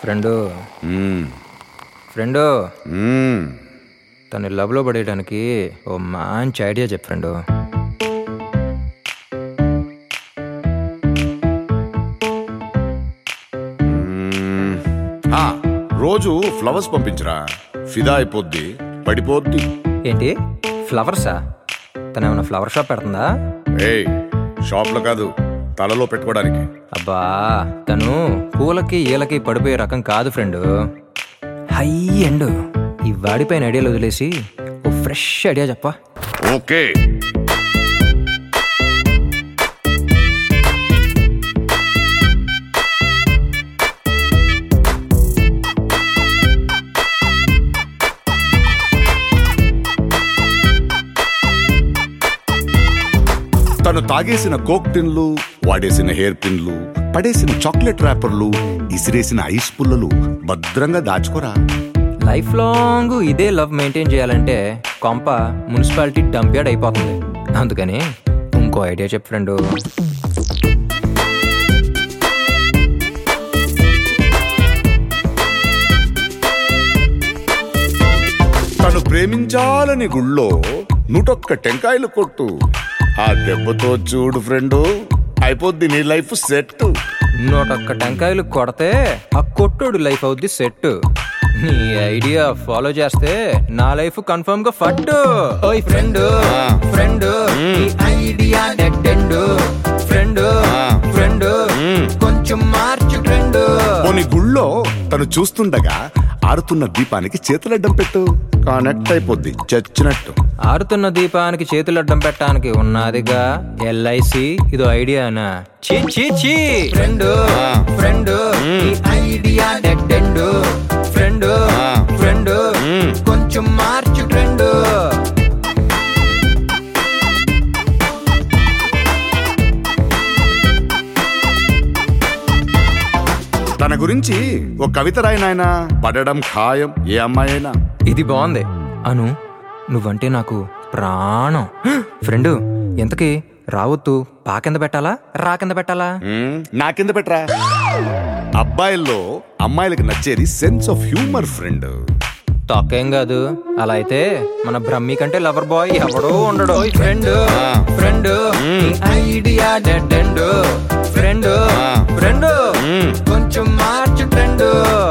Friend మ్మ్. Friend మ్మ్. తను లవ్లో పడేయడానికి ఓ మంచి ఐడియా చెప్పు ఫ్రెండు మ్మ్. ఆ, రోజు ఫ్లవర్స్ పంపించరా ఫిదా అయిపోద్ది పడిపోద్ది ఏంటి ఫ్లవర్సా తను ఏమైనా ఫ్లవర్ షాప్ పెడుతుందా ఏయ్ షాప్లో కాదు తలలో పెట్టుకోవడానికి అబ్బా తను పూలకి ఈలకి పడిపోయే రకం కాదు ఫ్రెండు హై ఎండ్ ఈ వాడిపోయిన ఐడియాలు వదిలేసి ఓ ఫ్రెష్ ఐడియా చెప్పా ఓకే తను తాగేసిన కోక్ టిన్లు వాడేసిన హెయిర్ పిన్లు పడేసిన చాక్లెట్ ర్యాపర్లు ఇసిరేసిన ఐస్ పుల్లలు భద్రంగా దాచుకోరా లైఫ్ లాంగ్ ఇదే లవ్ మెయింటైన్ చేయాలంటే కొంప మున్సిపాలిటీ డంప్యార్డ్ అయిపోతుంది అందుకని ఇంకో ఐడియా చెప్పు ఫ్రెండు తను ప్రేమించాలని గుళ్ళో నూటొక్క టెంకాయలు కొట్టు ఆ దెబ్బతో చూడు ఫ్రెండు అయిపోద్ది నీ లైఫ్ సెట్ నూటొక్క టెంకాయలు కొడితే ఆ కొట్టుడు లైఫ్ అవుద్ది సెట్ నీ ఐడియా ఫాలో చేస్తే నా లైఫ్ కన్ఫర్మ్ గా ఫట్ ఓయ్ friend friend idea dead end friend friend కొంచెం మార్చు ఫ్రెండ్ పోనీ గుళ్ళో తను చూస్తుండగా ఆరుతున్న దీపానికి చేతులడ్డం పెట్టు కనెక్ట్ అయిపోద్ది చచ్చినట్టు ఆరుతున్న దీపానికి చేతులు అడ్డం పెట్టడానికి ఉన్నదిగా ఎల్ఐసి ఇదో ఐడియానా చీ చీ చీ friend friend idea dead end friend friend కొంచెం మార్చు ఫ్రెండ్ తన గురించి ఓ కవిత రాయనాయనా పడడం ఖాయం ఏ అమ్మాయైనా ఇది బాగుంది అను నువ్వంటే నాకు ప్రాణం ఫ్రెండ్ ఎంతకి రావద్దు పా కింద పెట్టాలా రా కింద పెట్టాలా మ్మ్, నా కింద పెట్టరా అబ్బాయిల్లో అమ్మాయిలకు నచ్చేది సెన్స్ ఆఫ్ హ్యూమర్ ఫ్రెండ్ తొక్కేం కాదు అలా అయితే మన బ్రహ్మి కంటే లవర్ బాయ్ ఎవడో ఉండడు friend friend idea dead end friend friend కొంచెం మార్చు ఫ్రెండ్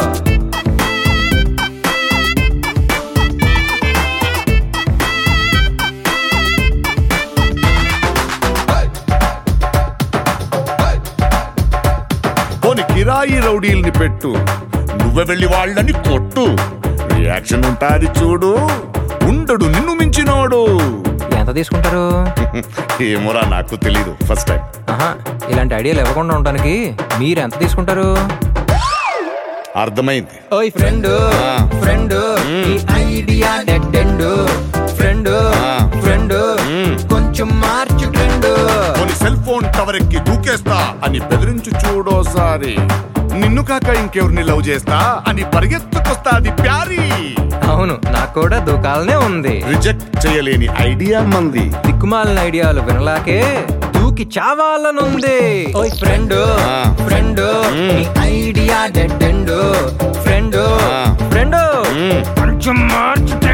పోని కిరాయి రౌడీల్ని పెట్టు నువ్వే వెళ్ళి వాళ్ళని కొట్టు రియాక్షన్ ఉంటాది చూడు ఉండడు నిన్ను మించినోడు ఎంత తీసుకుంటారు ఏమోరా నాకు తెలీదు ఫస్ట్ టైం ఆహా ఇలాంటి ఐడియాలు ఇవ్వకుండా ఉండడానికి మీరు ఎంత తీసుకుంటారు అర్థమైంది ఓయ్ friend friend idea dead end friend friend కొంచెం మార్చు ఫ్రెండ్ పోని సెల్ ఫోన్ టవర్ ఎక్కి దూకేస్తా అని బెదిరించు చూడోసారి నిన్ను కాక ఇంకెవరిని లవ్ చేస్తా అని పరిగెత్తుకొస్తాది ప్యారీ అవును నాకు కూడా దుకాలనే ఉంది రిజెక్ట్ చేయలేని ఐడియా మంది దిక్కుమాలిన ఐడియాలు వినలాకే దూకి చావాలనుంది ఓయ్ friend friend idea dead end friend friend కొంచెం మార్చు